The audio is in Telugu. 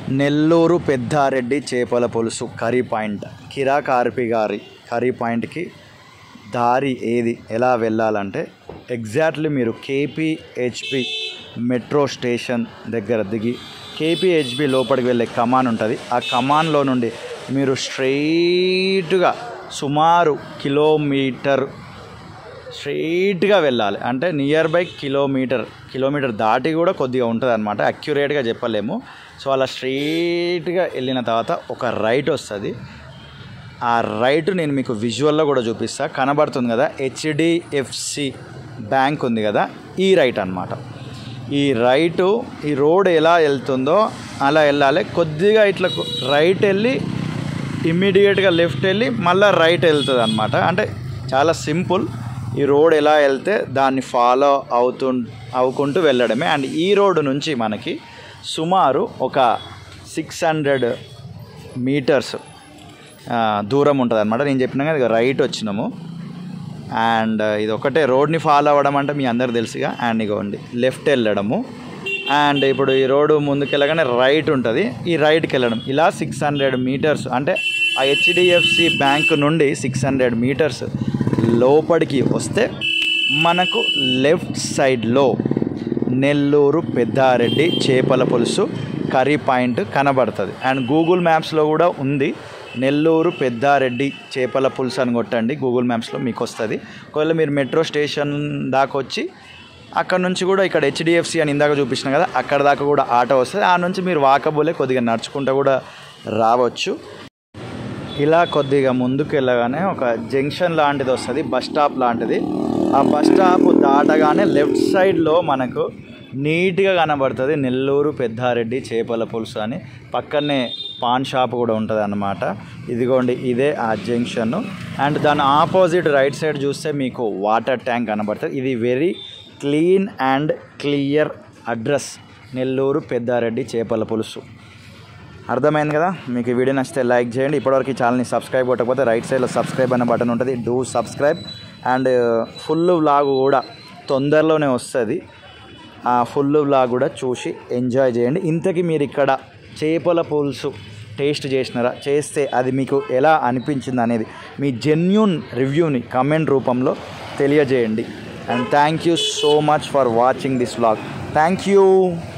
నెల్లూరు పెద్దారెడ్డి చేపల పులుసు కర్రీ పాయింట్ కిరా కార్పి గారి కర్రీ పాయింట్కి దారి ఏది ఎలా వెళ్ళాలంటే ఎగ్జాక్ట్లీ మీరు కేపీహెచ్పి మెట్రో స్టేషన్ దగ్గర దిగి కేపీహెచ్బి లోపలికి వెళ్ళే కమాన్ ఉంటుంది ఆ కమాన్లో నుండి మీరు స్ట్రైట్గా సుమారు కిలోమీటర్ స్ట్రైట్గా వెళ్ళాలి అంటే నియర్ బై కిలోమీటర్ కిలోమీటర్ దాటి కూడా కొద్దిగా ఉంటుంది అనమాట అక్యురేట్గా చెప్పలేము సో అలా స్ట్రైట్గా వెళ్ళిన తర్వాత ఒక రైట్ వస్తుంది ఆ రైట్ నేను మీకు విజువల్లో కూడా చూపిస్తా కనబడుతుంది కదా హెచ్డిఎఫ్సి బ్యాంక్ ఉంది కదా ఈ రైట్ అనమాట ఈ రైటు ఈ రోడ్ ఎలా వెళ్తుందో అలా వెళ్ళాలి కొద్దిగా ఇట్లా రైట్ వెళ్ళి ఇమ్మీడియట్గా లెఫ్ట్ వెళ్ళి మళ్ళీ రైట్ వెళ్తుంది అనమాట అంటే చాలా సింపుల్ ఈ రోడ్ ఎలా వెళ్తే దాన్ని ఫాలో అవుతూ అవుకుంటూ వెళ్ళడమే అండ్ ఈ రోడ్డు నుంచి మనకి సుమారు ఒక సిక్స్ హండ్రెడ్ మీటర్స్ దూరం ఉంటుంది అనమాట నేను చెప్పిన కదా రైట్ వచ్చినాము అండ్ ఇది ఒకటే రోడ్ని ఫాలో అవ్వడం అంటే మీ అందరికి తెలుసుగా అండ్ ఇగోండి లెఫ్ట్ వెళ్ళడము అండ్ ఇప్పుడు ఈ రోడ్డు ముందుకెళ్ళగానే రైట్ ఉంటుంది ఈ రైట్కి వెళ్ళడం ఇలా సిక్స్ హండ్రెడ్ మీటర్స్ అంటే ఆ హెచ్డిఎఫ్సి బ్యాంక్ నుండి సిక్స్ హండ్రెడ్ మీటర్స్ లోపలికి వస్తే మనకు లెఫ్ట్ సైడ్లో నెల్లూరు పెద్దారెడ్డి చేపల పులుసు కర్రీ పాయింట్ కనబడుతుంది అండ్ గూగుల్ మ్యాప్స్లో కూడా ఉంది నెల్లూరు పెద్దారెడ్డి చేపల పులుసు అని కొట్టండి గూగుల్ మ్యాప్స్లో మీకు వస్తుంది ఒకవేళ మీరు మెట్రో స్టేషన్ దాకా వచ్చి అక్కడ నుంచి కూడా ఇక్కడ హెచ్డిఎఫ్సి అని ఇందాక చూపించిన కదా అక్కడ దాకా కూడా ఆటో వస్తుంది ఆ నుంచి మీరు వాకబోలే కొద్దిగా నడుచుకుంటూ కూడా రావచ్చు ఇలా కొద్దిగా ముందుకు వెళ్ళగానే ఒక జంక్షన్ లాంటిది వస్తుంది బస్ స్టాప్ లాంటిది ఆ బస్ స్టాప్ దాటగానే లెఫ్ట్ సైడ్లో మనకు నీట్గా కనబడుతుంది నెల్లూరు పెద్దారెడ్డి చేపల పులుసు అని పక్కనే పాన్ షాప్ కూడా ఉంటుంది అన్నమాట ఇదిగోండి ఇదే ఆ జంక్షన్ అండ్ దాని ఆపోజిట్ రైట్ సైడ్ చూస్తే మీకు వాటర్ ట్యాంక్ కనబడుతుంది ఇది very clean and clear address Nellore Peddareddy చేపల పులుసు అర్థమైంది కదా మీకు ఈ వీడియో నచ్చితే లైక్ చేయండి ఇప్పటివరకు ఈ ఛానల్ని సబ్స్క్రైబ్ కొట్టకపోతే రైట్ సైడ్లో సబ్స్క్రైబ్ అనే బటన్ ఉంటుంది do subscribe and full vlog కూడా తొందరలోనే వస్తుంది ఆ ఫుల్ వ్లాగ్ కూడా చూసి ఎంజాయ్ చేయండి ఇంతకీ మీరు ఇక్కడ చేపల పులుసు టేస్ట్ చేసినారా చేస్తే అది మీకు ఎలా అనిపించింది అనేది మీ జెన్యున్ రివ్యూని కమెంట్ రూపంలో తెలియజేయండి and thank you so much for watching this vlog thank you